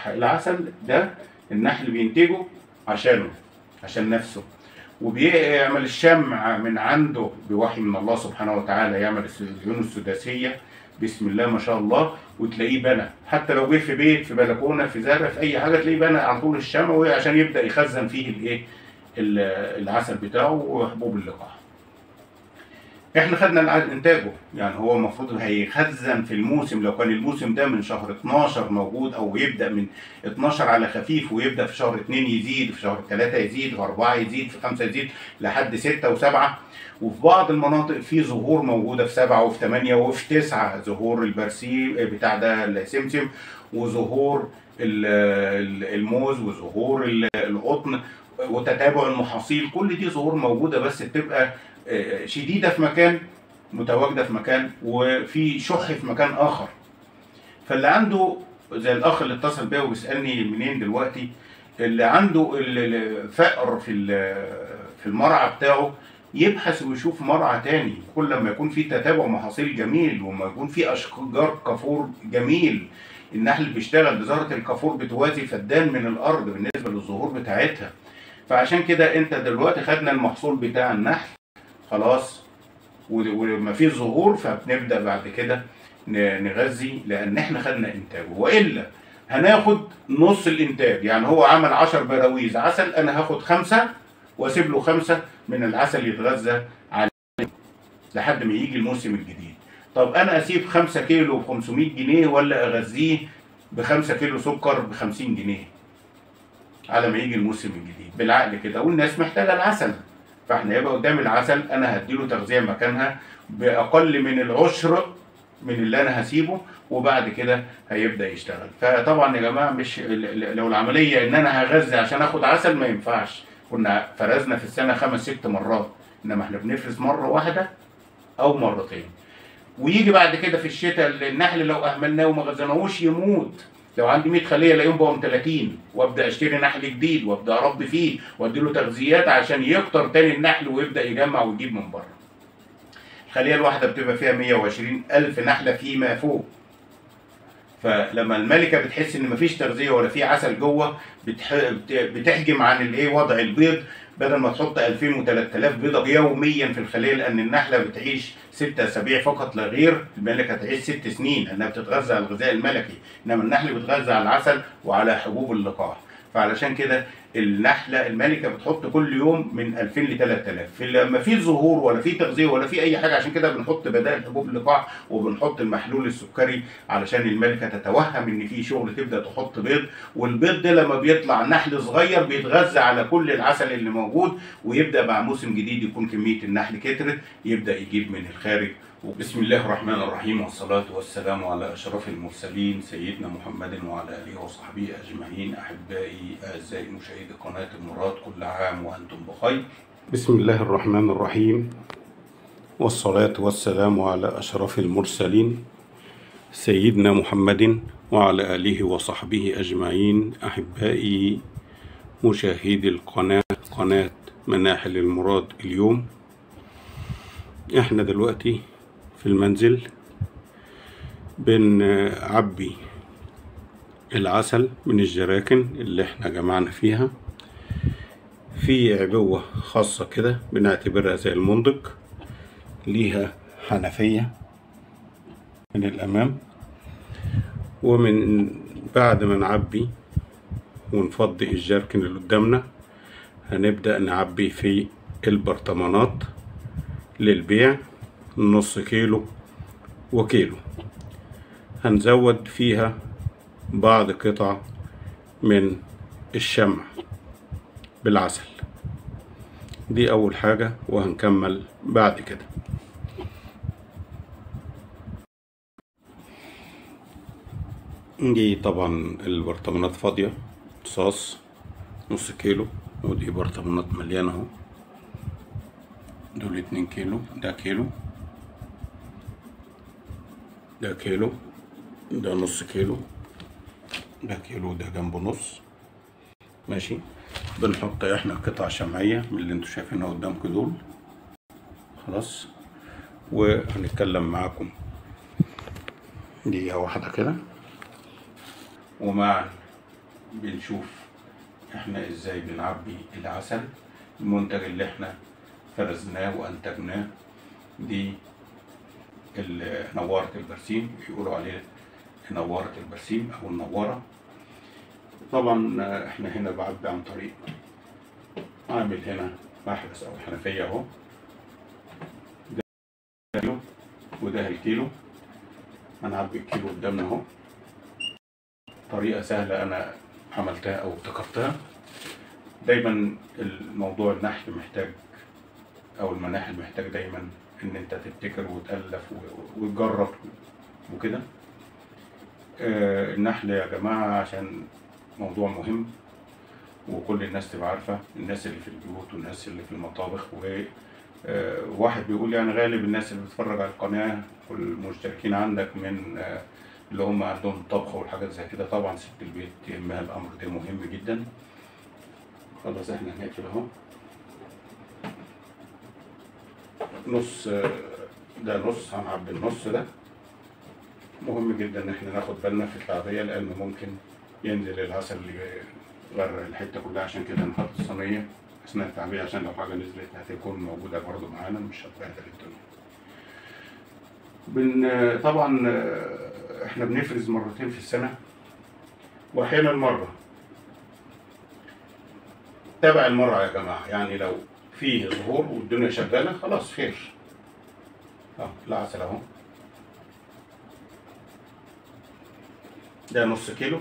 صح العسل ده النحل بينتجه عشانه عشان نفسه وبيعمل الشمع من عنده بوحي من الله سبحانه وتعالى يعمل العيون السداسيه بسم الله ما شاء الله وتلاقيه بنى حتى لو جه في بيت في بلكونه في زرع في اي حاجه تلاقيه بنى على طول الشمع عشان يبدا يخزن فيه الايه ال- العسل بتاعه وحبوب اللقاح احنا خدنا الع- انتاجه يعني هو المفروض هيخزن في الموسم لو كان الموسم ده من شهر 12 موجود او يبدا من 12 على خفيف ويبدا في شهر 2 يزيد في شهر 3 يزيد في 4 يزيد في 5 يزيد لحد 6 و7 وفي بعض المناطق في ظهور موجوده في 7 وفي 8 وفي 9 ظهور البرسيم بتاع ده السمسم وظهور ال- ال- الموز وظهور ال- القطن وتتابع المحاصيل كل دي ظهور موجوده بس بتبقى آه، شديده في مكان متواجده في مكان وفي شح في مكان اخر فاللي عنده زي الاخ اللي اتصل بيا وبيسالني منين دلوقتي اللي عنده ال- ال- فقر في ال- في المرعى بتاعه يبحث ويشوف مرعى تاني كل ما يكون في تتابع محاصيل جميل وما يكون في اشجار كافور جميل النحل بيشتغل بزهرة الكافور بتوازي فدان من الارض بالنسبه للظهور بتاعتها فعشان كده انت دلوقتي خدنا المحصول بتاع النحل خلاص و- وما فيش ظهور فبنبدا بعد كده ن- نغذي لان احنا خدنا انتاجه والا هناخد نص الانتاج يعني هو عمل 10 براويز عسل انا هاخد خمسه واسيب له خمسه من العسل يتغذى عليه لحد ما يجي الموسم الجديد طب انا اسيب 5 كيلو ب 500 جنيه ولا اغذيه ب 5 كيلو سكر ب 50 جنيه على ما يجي الموسم الجديد بالعقل كده والناس محتاجه العسل فاحنا يبقى قدام العسل انا هديله تغذيه مكانها باقل من العشر من اللي انا هسيبه وبعد كده هيبدا يشتغل فطبعا يا جماعه مش ال- ال- لو العمليه ان انا هغذي عشان اخد عسل ما ينفعش كنا فرزنا في السنه خمس ست مرات انما احنا بنفرز مره واحده او مرتين ويجي بعد كده في الشتاء النحل لو اهملناه وما غذيناهوش يموت لو عندي 100 خليه الاقيهم بقوا 30 وابدا اشتري نحل جديد وابدا اربي فيه وادي له تغذيات عشان يكتر تاني النحل ويبدا يجمع ويجيب من بره. الخليه الواحده بتبقى فيها 120 الف نحله فيما فوق. فلما الملكه بتحس ان مفيش تغذيه ولا في عسل جوه بتح... بت- بتحجم عن الايه وضع البيض بدل ما تحط 2000 و3000 بيضه يوميا في الخليه لان النحله بتعيش ست اسابيع فقط لا غير الملكه تعيش ست سنين لانها بتتغذى على الغذاء الملكي انما النحل بيتغذى على العسل وعلى حبوب اللقاح فعلشان كده النحله الملكه بتحط كل يوم من 2000 ل 3000 في لما في ظهور ولا في تغذيه ولا في اي حاجه عشان كده بنحط بدائل حبوب اللقاح وبنحط المحلول السكري علشان الملكه تتوهم ان في شغل تبدا تحط بيض والبيض ده لما بيطلع نحل صغير بيتغذى على كل العسل اللي موجود ويبدا مع موسم جديد يكون كميه النحل كترت يبدا يجيب من الخارج وبسم الله الرحمن الرحيم والصلاة والسلام على أشرف المرسلين سيدنا محمد وعلى آله وصحبه أجمعين أحبائي أعزائي مشاهدي قناة المراد كل عام وأنتم بخير بسم الله الرحمن الرحيم والصلاة والسلام على أشرف المرسلين سيدنا محمد وعلى آله وصحبه أجمعين أحبائي مشاهدي القناة قناة مناحل المراد اليوم احنا دلوقتي في المنزل بنعبي العسل من الجراكن اللي احنا جمعنا فيها في عبوة خاصة كده بنعتبرها زي المندق ليها حنفية من الأمام ومن بعد ما نعبي ونفضي الجركن اللي قدامنا هنبدأ نعبي في البرطمانات للبيع نص كيلو وكيلو هنزود فيها بعض قطع من الشمع بالعسل دي أول حاجة وهنكمل بعد كده دي طبعا البرطمانات فاضية صاص نص كيلو ودي برطمانات مليانة اهو دول اتنين كيلو ده كيلو ده كيلو ده نص كيلو ده كيلو ده جنبه نص ماشي بنحط احنا قطع شمعية من اللي انتوا شايفينها قدامكم دول خلاص وهنتكلم معاكم دقيقة واحدة كده ومع بنشوف احنا ازاي بنعبي العسل المنتج اللي احنا فرزناه وانتجناه دي ال- نوارة البرسيم بيقولوا عليه نوارة البرسيم او النوارة طبعا آه، احنا هنا بعبي عن طريق عامل هنا محبس او حنفية اهو ده كيلو وده الكيلو هنعبي الكيلو قدامنا اهو طريقة سهلة انا عملتها او ابتكرتها دايما الموضوع النحل محتاج او المناحل محتاج دايما ان انت تبتكر وتألف و- وتجرب وكده آه، النحل يا جماعة عشان موضوع مهم وكل الناس تبقى عارفة الناس اللي في البيوت والناس اللي في المطابخ و آه، واحد بيقول يعني غالب الناس اللي بتتفرج على القناة والمشتركين عندك من آه، اللي هم عندهم طبخ والحاجات زي كده طبعا ست البيت يهمها الأمر ده مهم جدا خلاص احنا هنقفل اهو نص آه، ده نص هنعبي النص ده مهم جدا ان احنا ناخد بالنا في التعبية لان ممكن ينزل العسل يغرق الحتة كلها عشان كده نحط الصينية اثناء التعبية عشان لو حاجة نزلت هتكون موجودة برضو معانا مش هتبهدل الدنيا بن طبعا آه، احنا بنفرز مرتين في السنة واحيانا مرة تابع المرة يا جماعة يعني لو فيه ظهور والدنيا شغالة خلاص خير اه العسل اهو ده نص كيلو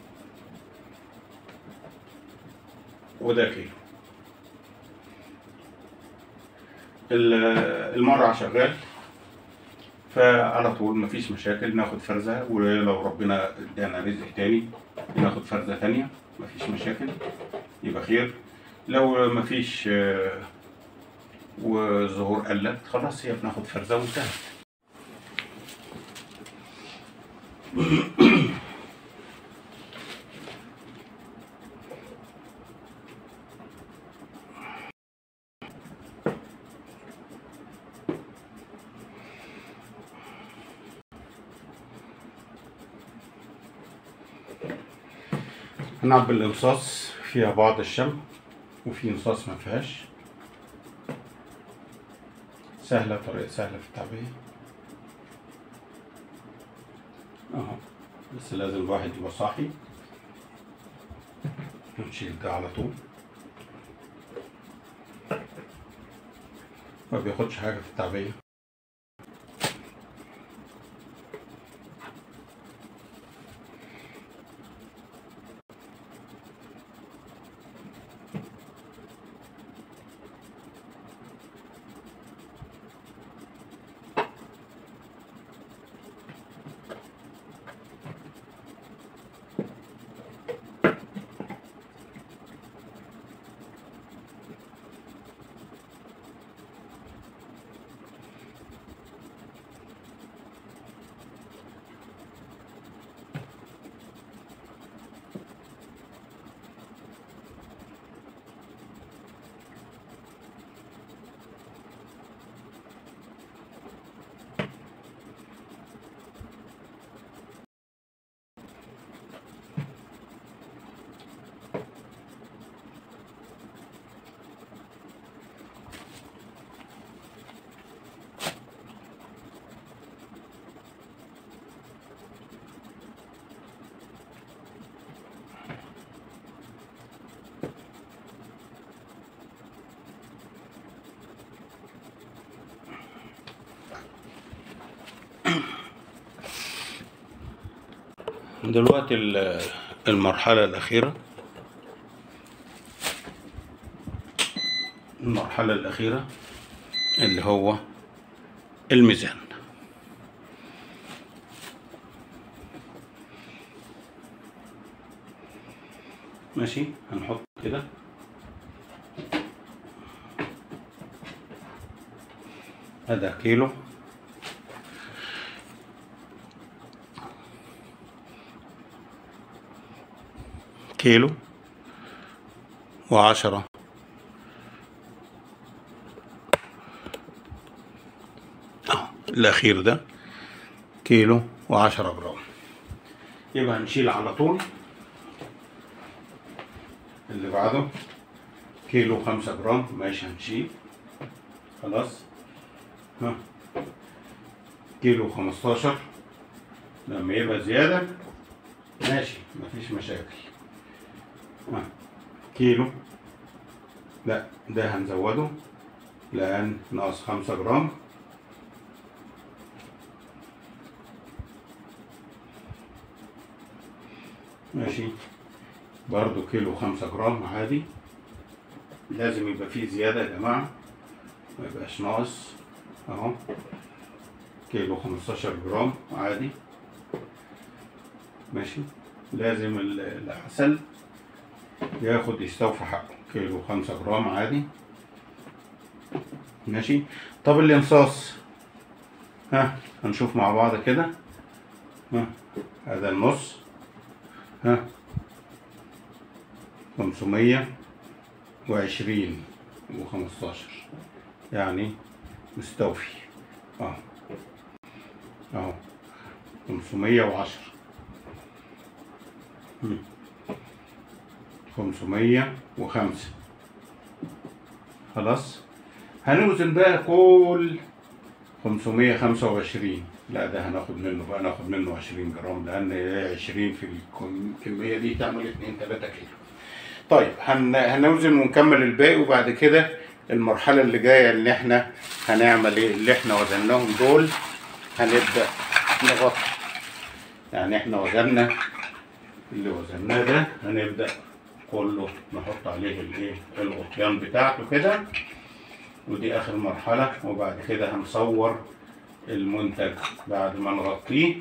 وده كيلو ال- المرعى شغال فعلى طول مفيش مشاكل ناخد فرزة ولو ربنا ادانا رزق تاني ناخد فرزة تانية مفيش مشاكل يبقى خير لو مفيش آه، وظهور قلت خلاص هي بناخد فرزة وانتهت هنعبي الانصاص فيها بعض الشمع وفي انصاص ما فيهاش سهلة طريقة سهلة في التعبية اهو بس لازم الواحد يبقى صاحي ونشيل ده على طول ما بياخدش حاجة في التعبية دلوقتي ال- المرحلة الأخيرة المرحلة الأخيرة اللي هو الميزان ماشي هنحط كده هذا كيلو كيلو وعشرة أهو، الأخير ده كيلو وعشرة جرام يبقى هنشيل على طول اللي بعده كيلو خمسة جرام ماشي هنشيل خلاص ها كيلو خمستاشر لما يبقى زيادة ماشي مفيش مشاكل ها كيلو لا ده هنزوده لأن ناقص خمسة جرام ماشي برضو كيلو خمسة جرام عادي لازم يبقى فيه زيادة يا جماعة ما يبقاش ناقص اهو كيلو خمستاشر جرام عادي ماشي لازم ال- العسل ياخد يستوفي حقه كيلو خمسة جرام عادي ماشي طب الانصاص ها هنشوف مع بعض كده ها هذا النص ها خمسمية وعشرين وخمستاشر يعني مستوفي اه اهو خمسمية وعشرة خمسمية وخمسة خلاص هنوزن بقى كل خمسمية خمسة وعشرين لا ده هناخد منه بقى ناخد منه عشرين جرام لأن عشرين في الكم- الكمية دي تعمل اتنين تلاتة كيلو طيب هن... هنوزن ونكمل الباقي وبعد كده المرحلة اللي جاية اللي احنا هنعمل ايه اللي احنا وزناهم دول هنبدأ نغطي يعني احنا وزنا اللي وزناه ده هنبدأ كله نحط عليه الايه الغطيان بتاعته كده ودي اخر مرحلة وبعد كده هنصور المنتج بعد ما نغطيه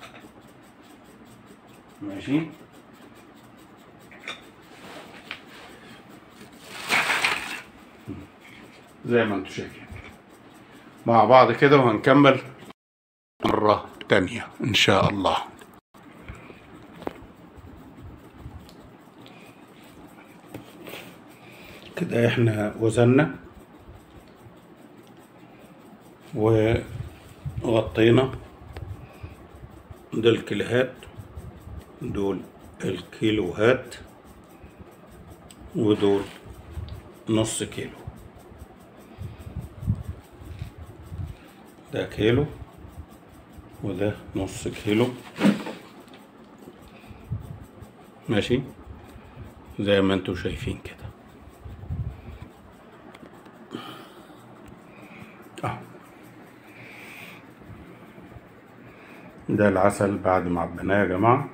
ماشي زي ما انتم شايفين مع بعض كده وهنكمل مرة تانية ان شاء الله كده احنا وزنا وغطينا دول الكيلوهات دول الكيلوهات ودول نص كيلو ده كيلو وده نص كيلو ماشي زي ما انتوا شايفين كده اه ده العسل بعد ما عبيناه يا جماعة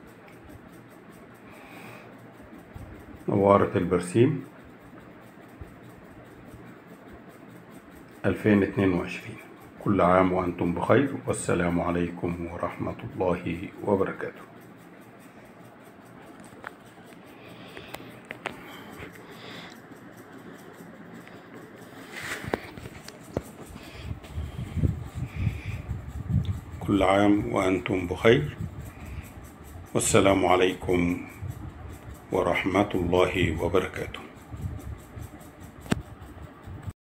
نوارة البرسيم ألفين اتنين وعشرين كل عام وأنتم بخير والسلام عليكم ورحمة الله وبركاته كل عام وأنتم بخير والسلام عليكم ورحمة الله وبركاته